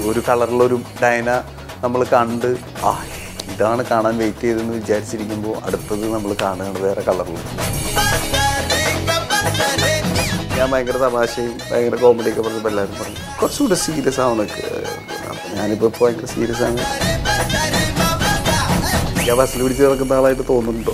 ഒരു കളറിലൊരു ഡൈന നമ്മൾ കണ്ട് ആ ഇതാണ് കാണാൻ വെയിറ്റ് ചെയ്തെന്ന് വിചാരിച്ചിരിക്കുമ്പോൾ അടുത്തത് നമ്മൾ കാണുകയാണ് വേറെ കളറിൽ ഞാൻ ഭയങ്കര തമാശയും ഭയങ്കര കോമഡിയൊക്കെ പറഞ്ഞപ്പോൾ എല്ലാവരും പറഞ്ഞു കുറച്ചുകൂടെ സീരിയസ് ആവുന്നൊക്കെ അപ്പം ഞാനിപ്പോൾ ഇപ്പോൾ ഭയങ്കര സീരിയസ് ആണ് ഞാൻ ബസ്സിൽ പിടിച്ച് കിടക്കുന്ന ആളായിട്ട് തോന്നുന്നുണ്ടോ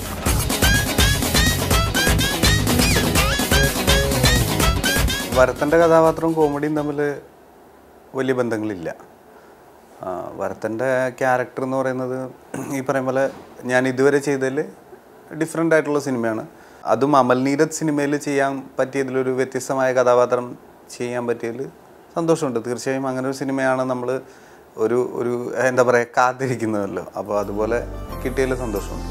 വരത്തൻ്റെ കഥാപാത്രവും കോമഡിയും തമ്മിൽ വലിയ ബന്ധങ്ങളില്ല ആ, വരത്തൻ്റെ ക്യാരക്ടർ എന്ന് പറയുന്നത് ഈ പറയും പോലെ ഞാൻ ഇതുവരെ ചെയ്തതിൽ ഡിഫറെൻ്റ് ആയിട്ടുള്ള സിനിമയാണ് അതും അമൽ നീരത് സിനിമയിൽ ചെയ്യാൻ പറ്റിയതിലൊരു വ്യത്യസ്തമായ കഥാപാത്രം ചെയ്യാൻ പറ്റിയതിൽ സന്തോഷമുണ്ട് തീർച്ചയായും അങ്ങനെ ഒരു സിനിമയാണ് നമ്മൾ ഒരു ഒരു എന്താ പറയുക കാത്തിരിക്കുന്നതല്ലോ അപ്പോൾ അതുപോലെ കിട്ടിയതിൽ സന്തോഷമുണ്ട്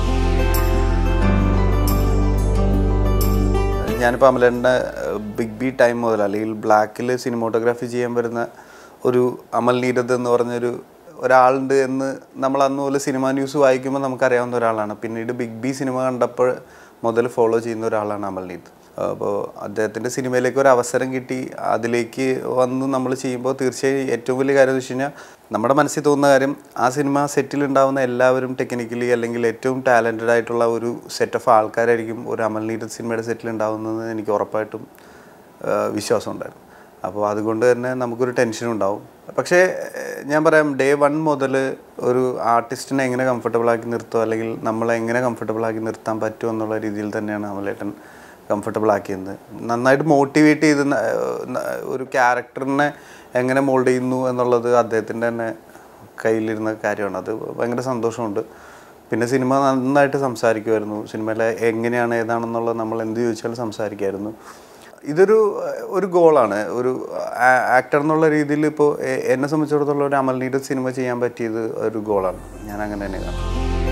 ഞാനിപ്പോൾ അമലേൻ്റെ ബിഗ് ബി ടൈം മുതൽ അല്ലെങ്കിൽ ബ്ലാക്കിൽ സിനിമോട്ടോഗ്രാഫി ചെയ്യാൻ വരുന്ന ഒരു അമൽ നീരദ് എന്ന് പറഞ്ഞൊരു ഒരാളുണ്ട് എന്ന് നമ്മൾ അന്ന് പോലെ സിനിമ ന്യൂസ് വായിക്കുമ്പോൾ നമുക്കറിയാവുന്ന ഒരാളാണ് പിന്നീട് ബിഗ് ബി സിനിമ കണ്ടപ്പോൾ മുതൽ ഫോളോ ചെയ്യുന്ന ഒരാളാണ് അമൽ നീരദ് അപ്പോൾ അദ്ദേഹത്തിൻ്റെ സിനിമയിലേക്ക് ഒരു അവസരം കിട്ടി അതിലേക്ക് വന്ന് നമ്മൾ ചെയ്യുമ്പോൾ തീർച്ചയായും ഏറ്റവും വലിയ കാര്യം എന്ന് വെച്ച് കഴിഞ്ഞാൽ നമ്മുടെ മനസ്സിൽ തോന്നുന്ന കാര്യം ആ സിനിമ സെറ്റിൽ ഉണ്ടാവുന്ന എല്ലാവരും ടെക്നിക്കലി അല്ലെങ്കിൽ ഏറ്റവും ടാലൻറ്റഡ് ആയിട്ടുള്ള ഒരു സെറ്റ് ഓഫ് ആൾക്കാരായിരിക്കും ഒരു അമൽ നീരദ് സിനിമയുടെ സെറ്റിൽ ഉണ്ടാവുന്നത് എനിക്ക് ഉറപ്പായിട്ടും ആ, വിശ്വാസമുണ്ടായിരുന്നു അപ്പോൾ അതുകൊണ്ട് തന്നെ നമുക്കൊരു ടെൻഷനും ഉണ്ടാവും പക്ഷേ ഏഹ്, ഞാൻ പറയാം ഡേ വൺ മുതൽ ഒരു ആർട്ടിസ്റ്റിനെ എങ്ങനെ കംഫർട്ടബിൾ ആക്കി നിർത്തുമോ അല്ലെങ്കിൽ നമ്മളെ എങ്ങനെ കംഫർട്ടബിൾ ആക്കി നിർത്താൻ പറ്റുമോ എന്നുള്ള രീതിയിൽ തന്നെയാണ് അമലേട്ടൻ കംഫർട്ടബിൾ ആക്കിയത് നന്നായിട്ട് മോട്ടിവേറ്റ് ചെയ്ത് ന- ന- ഒരു ക്യാരക്ടറിനെ എങ്ങനെ മോൾഡ് ചെയ്യുന്നു എന്നുള്ളത് അദ്ദേഹത്തിൻ്റെ തന്നെ കയ്യിലിരുന്ന കാര്യമാണ് അത് ഭയങ്കര സന്തോഷമുണ്ട് പിന്നെ സിനിമ നന്നായിട്ട് സംസാരിക്കുമായിരുന്നു സിനിമയിലെ എങ്ങനെയാണ് ഏതാണെന്നുള്ളത് നമ്മൾ എന്ത് ചോദിച്ചാലും സംസാരിക്കുമായിരുന്നു ഇതൊരു ഏഹ്, ഒരു ഗോളാണ് ഒരു ആക്ടർ എന്നുള്ള രീതിയിൽ ഇപ്പോൾ എന്നെ സംബന്ധിച്ചിടത്തോളം ഒരു അമൽ നീരദ് സിനിമ ചെയ്യാൻ പറ്റിയത് ഒരു ഗോളാണ് ഞാൻ അങ്ങനെ തന്നെ കാണും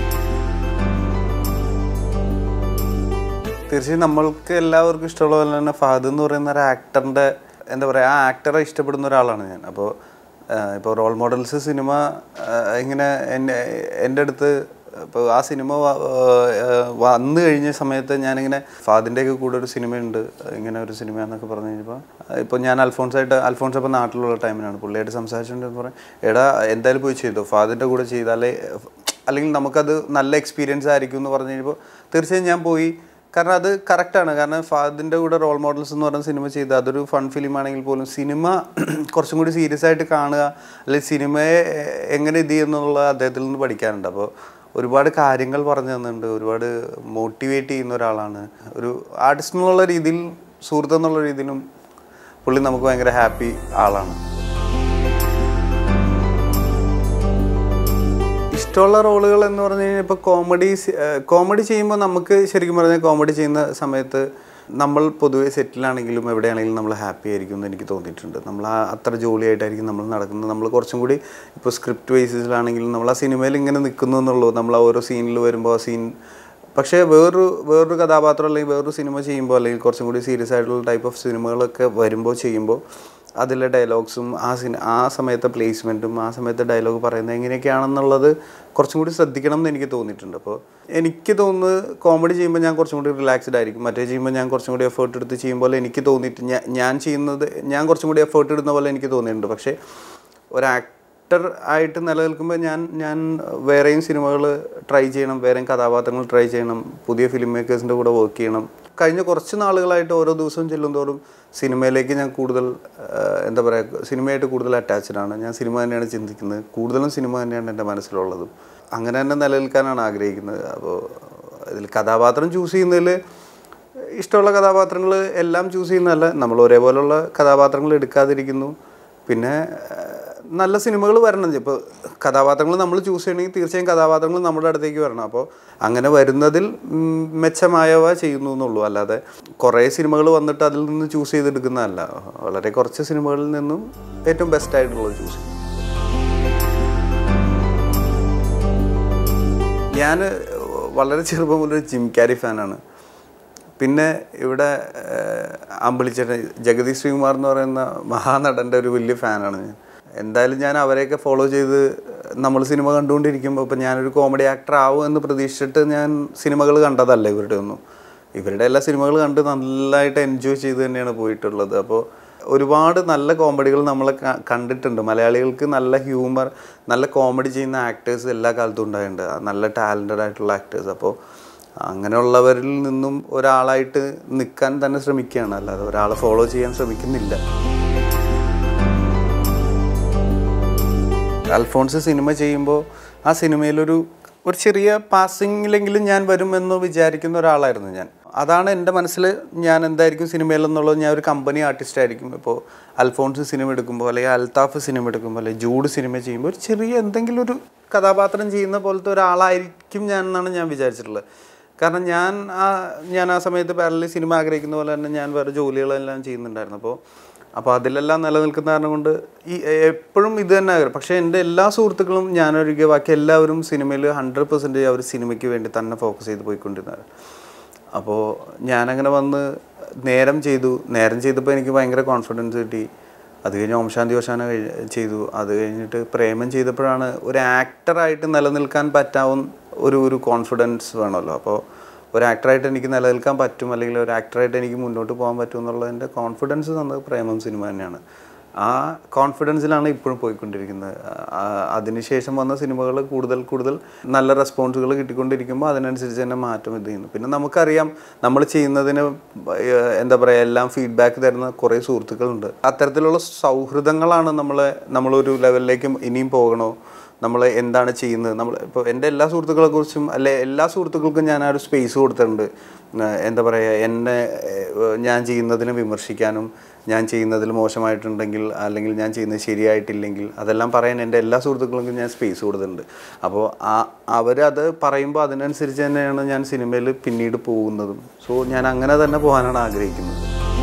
തീർച്ചയായും നമ്മൾക്ക് എല്ലാവർക്കും ഇഷ്ടമുള്ള പോലെ തന്നെ ഫഹദ് എന്ന് പറയുന്ന ഒരു ആക്ടറിൻ്റെ എന്താ പറയുക ആ ആക്ടറെ ഇഷ്ടപ്പെടുന്ന ഒരാളാണ് ഞാൻ അപ്പോൾ ഇപ്പോൾ റോൾ മോഡൽസ് സിനിമ ആഹ്, ഇങ്ങനെ എൻ്റെ എൻ്റെ അടുത്ത് ഇപ്പോൾ ആ സിനിമ വ- ആഹ്, വന്നു കഴിഞ്ഞ സമയത്ത് ഞാനിങ്ങനെ ഫാദിൻ്റെയൊക്കെ കൂടെ ഒരു സിനിമയുണ്ട് ഇങ്ങനെ ഒരു സിനിമ എന്നൊക്കെ പറഞ്ഞു കഴിഞ്ഞപ്പോൾ ഇപ്പോൾ ഞാൻ അൽഫോൺസായിട്ട് അൽഫോൺസ് അപ്പോൾ നാട്ടിലുള്ള ടൈമിനാണ് പുള്ളിയായിട്ട് സംസാരിച്ചുകൊണ്ട് പറയും എടാ എന്തായാലും പോയി ചെയ്തോ ഫാദിൻ്റെ കൂടെ ചെയ്താലേ അല്ലെങ്കിൽ നമുക്കത് നല്ല എക്സ്പീരിയൻസ് ആയിരിക്കും എന്ന് പറഞ്ഞു കഴിഞ്ഞപ്പോൾ തീർച്ചയായും ഞാൻ പോയി കാരണം അത് കറക്റ്റാണ് കാരണം ഫാദിൻ്റെ കൂടെ റോൾ മോഡൽസ് എന്ന് പറയുന്ന സിനിമ ചെയ്ത് അതൊരു ഫൺ ഫിലിം ആണെങ്കിൽ പോലും സിനിമ കുറച്ചും കൂടി സീരിയസ് ആയിട്ട് കാണുക അല്ലെങ്കിൽ സിനിമയെ എങ്ങനെ ഇത് ചെയ്യുന്നുള്ള അദ്ദേഹത്തിൽ നിന്ന് പഠിക്കാനുണ്ട് അപ്പോൾ ഒരുപാട് കാര്യങ്ങൾ പറഞ്ഞു തന്നിട്ടുണ്ട് ഒരുപാട് മോട്ടിവേറ്റ് ചെയ്യുന്ന ഒരാളാണ് ഒരു ആർട്ടിസ്റ്റ് എന്നുള്ള രീതിയിൽ സുഹൃത്ത് എന്നുള്ള രീതിയിലും പുള്ളി നമുക്ക് ഭയങ്കര ഹാപ്പി ആളാണ് ഇഷ്ടമുള്ള റോളുകൾ എന്ന് പറഞ്ഞു കഴിഞ്ഞാൽ ഇപ്പോൾ കോമഡി കോമഡി ചെയ്യുമ്പോൾ നമുക്ക് ശരിക്കും പറഞ്ഞാൽ കോമഡി ചെയ്യുന്ന സമയത്ത് നമ്മൾ പൊതുവെ സെറ്റിലാണെങ്കിലും എവിടെയാണെങ്കിലും നമ്മൾ ഹാപ്പി ആയിരിക്കും എന്ന് എനിക്ക് തോന്നിയിട്ടുണ്ട് നമ്മൾ ആ അത്ര ജോളിയായിട്ടായിരിക്കും നമ്മൾ നടക്കുന്നത് നമ്മൾ കുറച്ചും കൂടി ഇപ്പോൾ സ്ക്രിപ്റ്റ് ബേസിസിലാണെങ്കിലും നമ്മൾ ആ സിനിമയിൽ ഇങ്ങനെ നിൽക്കുന്നു എന്നുള്ളൂ നമ്മൾ ആ ഓരോ സീനിൽ വരുമ്പോൾ ആ സീൻ പക്ഷേ വേറൊരു വേറൊരു കഥാപാത്രം അല്ലെങ്കിൽ വേറൊരു സിനിമ ചെയ്യുമ്പോൾ അല്ലെങ്കിൽ കുറച്ചും കൂടി സീരിയസ് ആയിട്ടുള്ള ടൈപ്പ് ഓഫ് സിനിമകളൊക്കെ വരുമ്പോൾ ചെയ്യുമ്പോൾ അതിലെ ഡയലോഗ്സും ആ സിനി ആ സമയത്തെ പ്ലേസ്മെൻറ്റും ആ സമയത്തെ ഡയലോഗ് പറയുന്നത് എങ്ങനെയൊക്കെയാണെന്നുള്ളത് കുറച്ചും കൂടി ശ്രദ്ധിക്കണം എന്ന് എനിക്ക് തോന്നിയിട്ടുണ്ട് അപ്പോൾ എനിക്ക് തോന്നുന്നത് കോമഡി ചെയ്യുമ്പോൾ ഞാൻ കുറച്ചും കൂടി റിലാക്സ്ഡ് ആയിരിക്കും മറ്റേ ചെയ്യുമ്പോൾ ഞാൻ കുറച്ചും കൂടി എഫേർട്ട് എടുത്ത് ചെയ്യുമ്പോൾ എനിക്ക് തോന്നിയിട്ട് ഞാൻ ഞാൻ ചെയ്യുന്നത് ഞാൻ കുറച്ചും കൂടി എഫേർട്ട് ഇടുന്ന പോലെ എനിക്ക് തോന്നിയിട്ടുണ്ട് പക്ഷേ ഒരു ആക്ടർ ആയിട്ട് നിലനിൽക്കുമ്പോൾ ഞാൻ ഞാൻ വേറെയും സിനിമകൾ ട്രൈ ചെയ്യണം വേറെയും കഥാപാത്രങ്ങൾ ട്രൈ ചെയ്യണം പുതിയ ഫിലിം മേക്കേഴ്സിൻ്റെ കൂടെ വർക്ക് ചെയ്യണം കഴിഞ്ഞ കുറച്ച് നാളുകളായിട്ട് ഓരോ ദിവസവും ചെല്ലുന്തോറും സിനിമയിലേക്ക് ഞാൻ കൂടുതൽ ആ, എന്താ പറയുക സിനിമയായിട്ട് കൂടുതൽ അറ്റാച്ച്ഡ് ആണ് ഞാൻ സിനിമ തന്നെയാണ് ചിന്തിക്കുന്നത് കൂടുതലും സിനിമ തന്നെയാണ് എൻ്റെ മനസ്സിലുള്ളത് അങ്ങനെ തന്നെ നിലനിൽക്കാനാണ് ആഗ്രഹിക്കുന്നത് അപ്പോൾ ഇതിൽ കഥാപാത്രം ചൂസ് ചെയ്യുന്നതിൽ ഇഷ്ടമുള്ള കഥാപാത്രങ്ങൾ എല്ലാം ചൂസ് ചെയ്യുന്നതല്ല നമ്മൾ ഒരേപോലുള്ള കഥാപാത്രങ്ങൾ എടുക്കാതിരിക്കുന്നു പിന്നെ ഏഹ്, നല്ല സിനിമകൾ വരണം ഇപ്പോൾ കഥാപാത്രങ്ങൾ നമ്മൾ ചൂസ് ചെയ്യണമെങ്കിൽ തീർച്ചയായും കഥാപാത്രങ്ങൾ നമ്മുടെ അടുത്തേക്ക് വരണം അപ്പോൾ അങ്ങനെ വരുന്നതിൽ ഉം, മെച്ചമായവ ചെയ്യുന്നു എന്നുള്ളൂ അല്ലാതെ കുറേ സിനിമകൾ വന്നിട്ട് അതിൽ നിന്ന് ചൂസ് ചെയ്തെടുക്കുന്നതല്ല വളരെ കുറച്ച് സിനിമകളിൽ നിന്നും ഏറ്റവും ബെസ്റ്റ് ആയിട്ടുള്ളത് ചൂസ് ചെയ്യും ഞാൻ വളരെ ചെറുപ്പം മുതൽ ജിം ക്യാരി ഫാനാണ് പിന്നെ ഇവിടെ ഏഹ്, അമ്പിളിച്ചേട്ടൻ ജഗദീഷ് ശ്രീകുമാർ എന്ന് പറയുന്ന മഹാനടൻ്റെ ഒരു വലിയ ഫാനാണ് ഞാൻ എന്തായാലും ഞാൻ അവരെയൊക്കെ ഫോളോ ചെയ്ത് നമ്മൾ സിനിമ കണ്ടുകൊണ്ടിരിക്കുമ്പോൾ ഇപ്പം ഞാനൊരു കോമഡി ആക്ടർ ആവും എന്ന് പ്രതീക്ഷിച്ചിട്ട് ഞാൻ സിനിമകൾ കണ്ടതല്ല ഇവരുടെ ഒന്നും ഇവരുടെ എല്ലാ സിനിമകൾ കണ്ട് നല്ലതായിട്ട് എൻജോയ് ചെയ്ത് തന്നെയാണ് പോയിട്ടുള്ളത് അപ്പോൾ ഒരുപാട് നല്ല കോമഡികൾ നമ്മൾ കണ്ടിട്ടുണ്ട് മലയാളികൾക്ക് നല്ല ഹ്യൂമർ നല്ല കോമഡി ചെയ്യുന്ന ആക്ടേഴ്സ് എല്ലാ കാലത്തും ഉണ്ടായിട്ടുണ്ട് നല്ല ടാലൻറ്റഡ് ആയിട്ടുള്ള ആക്ടേഴ്സ് അപ്പോൾ അങ്ങനെയുള്ളവരിൽ നിന്നും ഒരാളായിട്ട് നിൽക്കാൻ തന്നെ ശ്രമിക്കുകയാണ് അല്ലാതെ ഒരാളെ ഫോളോ ചെയ്യാൻ ശ്രമിക്കുന്നില്ല അൽഫോൺസ് സിനിമ ചെയ്യുമ്പോൾ ആ സിനിമയിലൊരു ഒരു ചെറിയ പാസിങ്ങിലെങ്കിലും ഞാൻ വരുമെന്ന് വിചാരിക്കുന്ന ഒരാളായിരുന്നു ഞാൻ അതാണ് എൻ്റെ മനസ്സിൽ ഞാൻ എന്തായിരിക്കും സിനിമയിലെന്നുള്ളത് ഞാൻ ഒരു കമ്പനി ആർട്ടിസ്റ്റ് ആയിരിക്കും ഇപ്പോൾ അൽഫോൺസ് സിനിമ എടുക്കുമ്പോൾ അല്ലെങ്കിൽ അൽത്താഫ് സിനിമ എടുക്കുമ്പോൾ അല്ലെങ്കിൽ ജൂഡ് സിനിമ ചെയ്യുമ്പോൾ ഒരു ചെറിയ എന്തെങ്കിലും ഒരു കഥാപാത്രം ചെയ്യുന്ന പോലത്തെ ഒരാളായിരിക്കും ഞാൻ എന്നാണ് ഞാൻ വിചാരിച്ചിട്ടുള്ളത് കാരണം ഞാൻ ആ ഞാൻ ആ സമയത്ത് പാരലി സിനിമ ആഗ്രഹിക്കുന്ന പോലെ തന്നെ ഞാൻ വേറെ ജോലികളെല്ലാം ചെയ്യുന്നുണ്ടായിരുന്നു അപ്പോൾ അപ്പോൾ അതിലെല്ലാം നിലനിൽക്കുന്ന കാരണം കൊണ്ട് ഈ എപ്പോഴും ഇത് തന്നെ ആഗ്രഹം പക്ഷേ എൻ്റെ എല്ലാ സുഹൃത്തുക്കളും ഞാനൊഴികെ ബാക്കി എല്ലാവരും സിനിമയിൽ ഹൺഡ്രഡ് പെർസെൻറ്റേജ് അവർ സിനിമയ്ക്ക് വേണ്ടി തന്നെ ഫോക്കസ് ചെയ്ത് പോയിക്കൊണ്ടിരുന്നത് അപ്പോൾ ഞാനങ്ങനെ വന്ന് നേരം ചെയ്തു നേരം ചെയ്തപ്പോൾ എനിക്ക് ഭയങ്കര കോൺഫിഡൻസ് കിട്ടി അത് കഴിഞ്ഞ് ഓം ശാന്തി ഓശാന കഴി- ചെയ്തു അത് കഴിഞ്ഞിട്ട് പ്രേമം ചെയ്തപ്പോഴാണ് ഒരു ആക്ടറായിട്ട് നിലനിൽക്കാൻ പറ്റാവുന്ന ഒരു ഒരു കോൺഫിഡൻസ് വേണമല്ലോ അപ്പോൾ ഒരു ആക്ടറായിട്ട് എനിക്ക് നിലനിൽക്കാൻ പറ്റും അല്ലെങ്കിൽ ഒരു ആക്ടറായിട്ട് എനിക്ക് മുന്നോട്ട് പോകാൻ പറ്റും എന്നുള്ളതിൻ്റെ കോൺഫിഡൻസ് തന്നത് പ്രേമം സിനിമ തന്നെയാണ് ആ കോൺഫിഡൻസിലാണ് ഇപ്പോഴും പോയിക്കൊണ്ടിരിക്കുന്നത് ആ, അതിനുശേഷം വന്ന സിനിമകൾ കൂടുതൽ കൂടുതൽ നല്ല റെസ്പോൺസുകൾ കിട്ടിക്കൊണ്ടിരിക്കുമ്പോൾ അതിനനുസരിച്ച് തന്നെ മാറ്റം ഇത് ചെയ്യുന്നു പിന്നെ നമുക്കറിയാം നമ്മൾ ചെയ്യുന്നതിന് ഏഹ്, എന്താ പറയുക എല്ലാം ഫീഡ്ബാക്ക് തരുന്ന കുറേ സുഹൃത്തുക്കളുണ്ട് അത്തരത്തിലുള്ള സൗഹൃദങ്ങളാണ് നമ്മളെ നമ്മളൊരു ലെവലിലേക്ക് ഇനിയും പോകണോ നമ്മൾ എന്താണ് ചെയ്യുന്നത് നമ്മൾ ഇപ്പോൾ എൻ്റെ എല്ലാ സുഹൃത്തുക്കളെ കുറിച്ചും അല്ലെ എല്ലാ സുഹൃത്തുക്കൾക്കും ഞാൻ ആ ഒരു സ്പേസ് കൊടുത്തിട്ടുണ്ട് ഏഹ് എന്താ പറയുക എന്നെ ഏഹ് ഞാൻ ചെയ്യുന്നതിനെ വിമർശിക്കാനും ഞാൻ ചെയ്യുന്നതിൽ മോശമായിട്ടുണ്ടെങ്കിൽ അല്ലെങ്കിൽ ഞാൻ ചെയ്യുന്നത് ശരിയായിട്ടില്ലെങ്കിൽ അതെല്ലാം പറയാൻ എൻ്റെ എല്ലാ സുഹൃത്തുക്കൾക്കും ഞാൻ സ്പേസ് കൊടുത്തിട്ടുണ്ട് അപ്പോൾ ആ അവരത് പറയുമ്പോൾ അതിനനുസരിച്ച് തന്നെയാണ് ഞാൻ സിനിമയിൽ പിന്നീട് പോകുന്നതും സോ ഞാൻ അങ്ങനെ തന്നെ പോകാനാണ് ആഗ്രഹിക്കുന്നത്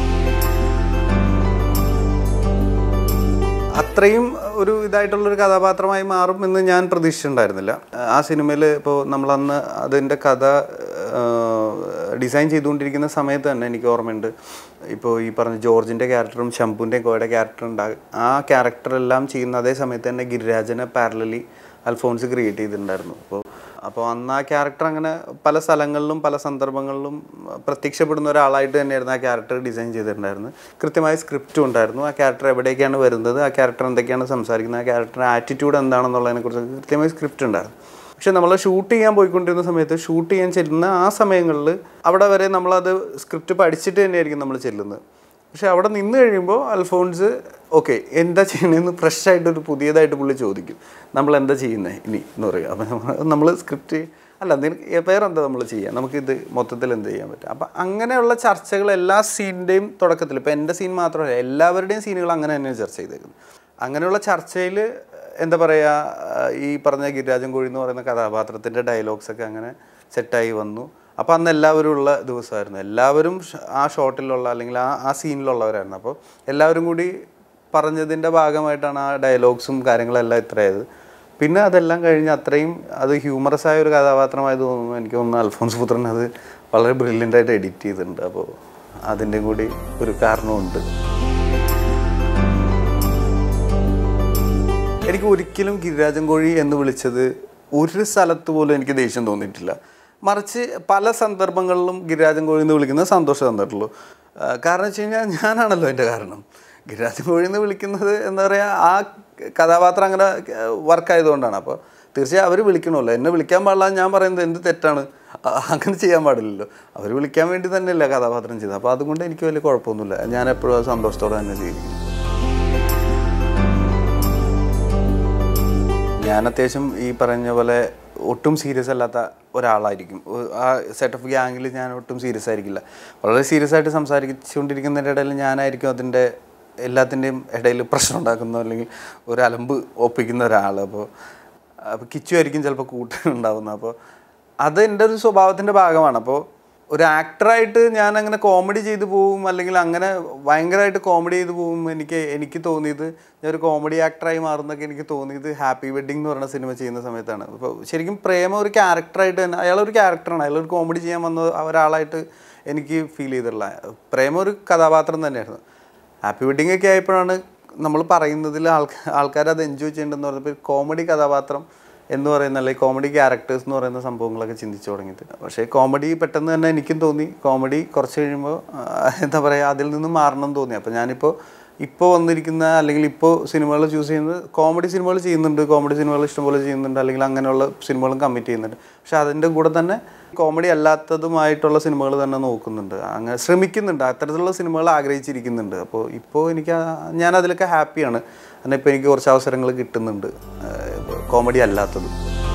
അത്രയും ഒരു ഇതായിട്ടുള്ളൊരു കഥാപാത്രമായി മാറും എന്ന് ഞാൻ പ്രതീക്ഷിച്ചിട്ടുണ്ടായിരുന്നില്ല ആ സിനിമയിൽ ഇപ്പോൾ നമ്മളന്ന് അതിൻ്റെ കഥ ഡിസൈൻ ചെയ്തുകൊണ്ടിരിക്കുന്ന സമയത്ത് തന്നെ എനിക്ക് ഓർമ്മയുണ്ട് ഇപ്പോൾ ഈ പറഞ്ഞ ജോർജിൻ്റെ ക്യാരക്ടറും ശംഭുവിൻ്റെയും കോയുടെ ക്യാരക്ടറും ഉണ്ടാകും ആ ക്യാരക്ടറെല്ലാം ചെയ്യുന്ന അതേ സമയത്ത് തന്നെ ഗിരിരാജനെ പാരലലി അൽഫോൺസ് ക്രിയേറ്റ് ചെയ്തിട്ടുണ്ടായിരുന്നു അപ്പോൾ അപ്പോൾ അന്ന് ആ ക്യാരക്ടർ അങ്ങനെ പല സ്ഥലങ്ങളിലും പല സന്ദർഭങ്ങളിലും പ്രത്യക്ഷപ്പെടുന്ന ഒരാളായിട്ട് തന്നെയായിരുന്നു ആ ക്യാരക്ടർ ഡിസൈൻ ചെയ്തിട്ടുണ്ടായിരുന്നത് കൃത്യമായ സ്ക്രിപ്റ്റും ഉണ്ടായിരുന്നു ആ ക്യാരക്ടർ എവിടേക്കാണ് വരുന്നത് ആ ക്യാരക്ടർ എന്തൊക്കെയാണ് സംസാരിക്കുന്നത് ആ ക്യാരക്ടറിൻ്റെ ആറ്റിറ്റ്യൂഡ് എന്താണെന്നുള്ളതിനെക്കുറിച്ച് കൃത്യമായ സ്ക്രിപ്റ്റ് ഉണ്ടായിരുന്നു പക്ഷെ നമ്മൾ ഷൂട്ട് ചെയ്യാൻ പോയിക്കൊണ്ടിരുന്ന സമയത്ത് ഷൂട്ട് ചെയ്യാൻ ചെല്ലുന്ന ആ സമയങ്ങളിൽ അവിടെ വരെ നമ്മളത് സ്ക്രിപ്റ്റ് പഠിച്ചിട്ട് തന്നെയായിരിക്കും നമ്മൾ ചെല്ലുന്നത് പക്ഷെ അവിടെ നിന്ന് കഴിയുമ്പോൾ അൽഫോൺസ് ഓക്കെ എന്താ ചെയ്യണമെന്ന് ഫ്രഷ് ആയിട്ട് ഒരു പുതിയതായിട്ട് പുള്ളി ചോദിക്കും നമ്മൾ എന്താ ചെയ്യുന്നത് ഇനി എന്ന് പറയും അപ്പം നമ്മൾ സ്ക്രിപ്റ്റ് അല്ല നിനക്ക് വേറെ എന്താ നമ്മൾ ചെയ്യുക നമുക്കിത് മൊത്തത്തിൽ എന്ത് ചെയ്യാൻ പറ്റും അപ്പം അങ്ങനെയുള്ള ചർച്ചകൾ എല്ലാ സീനിൻ്റെയും തുടക്കത്തിൽ ഇപ്പം എൻ്റെ സീൻ മാത്രമല്ല എല്ലാവരുടെയും സീനുകൾ അങ്ങനെ തന്നെയാണ് ചർച്ച ചെയ്തേക്കുന്നത് അങ്ങനെയുള്ള ചർച്ചയിൽ എന്താ പറയുക ഈ പറഞ്ഞ ഗിരിരാജൻ കോഴി എന്ന് പറയുന്ന കഥാപാത്രത്തിൻ്റെ ഡയലോഗ്സൊക്കെ അങ്ങനെ സെറ്റായി വന്നു അപ്പോൾ അന്ന് എല്ലാവരും ഉള്ള ദിവസമായിരുന്നു എല്ലാവരും ഷ- ആ ഷോട്ടിലുള്ള അല്ലെങ്കിൽ ആ ആ സീനിലുള്ളവരായിരുന്നു അപ്പോൾ എല്ലാവരും കൂടി പറഞ്ഞതിൻ്റെ ഭാഗമായിട്ടാണ് ആ ഡയലോഗ്സും കാര്യങ്ങളെല്ലാം ഇത്രയായത് പിന്നെ അതെല്ലാം കഴിഞ്ഞ് അത്രയും അത് ഹ്യൂമറസ് ആയ ഒരു കഥാപാത്രമായി തോന്നുന്നു എനിക്ക് തോന്നുന്നു അൽഫോൺസ് പുത്രൻ അത് വളരെ ബ്രില്യൻ്റ് ആയിട്ട് എഡിറ്റ് ചെയ്തിട്ടുണ്ട് അപ്പോൾ അതിൻ്റെ കൂടി ഒരു കാരണമുണ്ട് എനിക്ക് ഒരിക്കലും ഗിരിരാജൻ കോഴി എന്ന് വിളിച്ചത് ഒരു സ്ഥലത്ത് പോലും എനിക്ക് ദേഷ്യം തോന്നിയിട്ടില്ല മറിച്ച് പല സന്ദർഭങ്ങളിലും ഗിരിരാജൻ കോഴി എന്ന് വിളിക്കുന്നത് സന്തോഷം തന്നിട്ടുള്ളൂ ആ, കാരണം വെച്ച് കഴിഞ്ഞാൽ ഞാനാണല്ലോ എൻ്റെ കാരണം ഗിരിരാജൻ കോഴി എന്ന് വിളിക്കുന്നത് എന്താ പറയുക ആ കഥാപാത്രം അങ്ങനെ വർക്കായതുകൊണ്ടാണ് അപ്പോൾ തീർച്ചയായും അവർ വിളിക്കണമല്ലോ എന്നെ വിളിക്കാൻ പാടില്ല എന്ന് ഞാൻ പറയുന്നത് എന്ത് തെറ്റാണ് ആ, അങ്ങനെ ചെയ്യാൻ പാടില്ലല്ലോ അവർ വിളിക്കാൻ വേണ്ടി തന്നെയല്ല കഥാപാത്രം ചെയ്തത് അപ്പോൾ അതുകൊണ്ട് എനിക്ക് വലിയ കുഴപ്പമൊന്നുമില്ല ഞാൻ എപ്പോഴും അത് സന്തോഷത്തോടെ തന്നെ ചെയ്തിരിക്കും ഞാൻ അത്യാവശ്യം ഈ പറഞ്ഞ പോലെ ഒട്ടും സീരിയസ് അല്ലാത്ത ഒരാളായിരിക്കും ഒ- ആ സെറ്റ് ഓഫ് ഗ്യാങ്ങിൽ ഞാൻ ഒട്ടും സീരിയസ് ആയിരിക്കില്ല വളരെ സീരിയസ് ആയിട്ട് സംസാരിച്ചുകൊണ്ടിരിക്കുന്നതിൻ്റെ ഇടയിൽ ഞാനായിരിക്കും അതിൻ്റെ എല്ലാത്തിൻ്റെയും ഇടയിൽ പ്രശ്നം ഉണ്ടാക്കുന്ന അല്ലെങ്കിൽ ഒരു അലമ്പ് ഒപ്പിക്കുന്ന ഒരാൾ അപ്പോൾ അപ്പോൾ കിച്ചു ആയിരിക്കും ചിലപ്പോൾ കൂട്ടുണ്ടാവുന്നത് അപ്പോൾ അത് എൻ്റെ ഒരു സ്വഭാവത്തിൻ്റെ ഭാഗമാണ് അപ്പോൾ ഒരു ആക്ടറായിട്ട് ഞാൻ അങ്ങനെ കോമഡി ചെയ്തു പോവും അല്ലെങ്കിൽ അങ്ങനെ ഭയങ്കരമായിട്ട് കോമഡി ചെയ്തു പോവും എനിക്ക് എനിക്ക് തോന്നിയത് ഞാൻ ഒരു കോമഡി ആക്ടറായി മാറുന്നൊക്കെ എനിക്ക് തോന്നിയത് ഹാപ്പി വെഡിങ് എന്ന് പറയുന്ന സിനിമ ചെയ്യുന്ന സമയത്താണ് അപ്പോൾ ശരിക്കും പ്രേമ ഒരു ക്യാരക്ടറായിട്ട് തന്നെ അയാളൊരു ക്യാരക്ടറാണ് അയാളൊരു കോമഡി ചെയ്യാൻ വന്ന ഒരാളായിട്ട് എനിക്ക് ഫീൽ ചെയ്തിട്ടുള്ള പ്രേമ ഒരു കഥാപാത്രം തന്നെയായിരുന്നു ഹാപ്പി വെഡിങ് ഒക്കെ ആയപ്പോഴാണ് നമ്മൾ പറയുന്നതിൽ ആൾക്കാർ ആൾക്കാർ അത് എൻജോയ് ചെയ്യേണ്ടതെന്ന് പറഞ്ഞപ്പോൾ കോമഡി കഥാപാത്രം എന്ന് പറയുന്ന അല്ലെങ്കിൽ കോമഡി ക്യാരക്ടേഴ്സ് എന്ന് പറയുന്ന സംഭവങ്ങളൊക്കെ ചിന്തിച്ചു തുടങ്ങിയിട്ട് പക്ഷേ കോമഡി പെട്ടെന്ന് തന്നെ എനിക്കും തോന്നി കോമഡി കുറച്ച് കഴിയുമ്പോൾ ആ, എന്താ പറയുക അതിൽ നിന്നും മാറണം എന്ന് തോന്നി അപ്പോൾ ഞാനിപ്പോൾ ഇപ്പോൾ വന്നിരിക്കുന്ന അല്ലെങ്കിൽ ഇപ്പോൾ സിനിമകൾ ചൂസ് ചെയ്യുന്നത് കോമഡി സിനിമകൾ ചെയ്യുന്നുണ്ട് കോമഡി സിനിമകൾ ഇഷ്ടംപോലെ ചെയ്യുന്നുണ്ട് അല്ലെങ്കിൽ അങ്ങനെയുള്ള സിനിമകളും കമ്മിറ്റ് ചെയ്യുന്നുണ്ട് പക്ഷെ അതിൻ്റെ കൂടെ തന്നെ കോമഡി അല്ലാത്തതുമായിട്ടുള്ള സിനിമകൾ തന്നെ നോക്കുന്നുണ്ട് അങ്ങനെ ശ്രമിക്കുന്നുണ്ട് അത്തരത്തിലുള്ള സിനിമകൾ ആഗ്രഹിച്ചിരിക്കുന്നുണ്ട് അപ്പോൾ ഇപ്പോൾ എനിക്ക് ആ- ഞാൻ അതിലൊക്കെ ഹാപ്പിയാണ് കാരണം ഇപ്പോൾ എനിക്ക് കുറച്ച് അവസരങ്ങൾ കിട്ടുന്നുണ്ട് കോമഡി അല്ലാത്തതും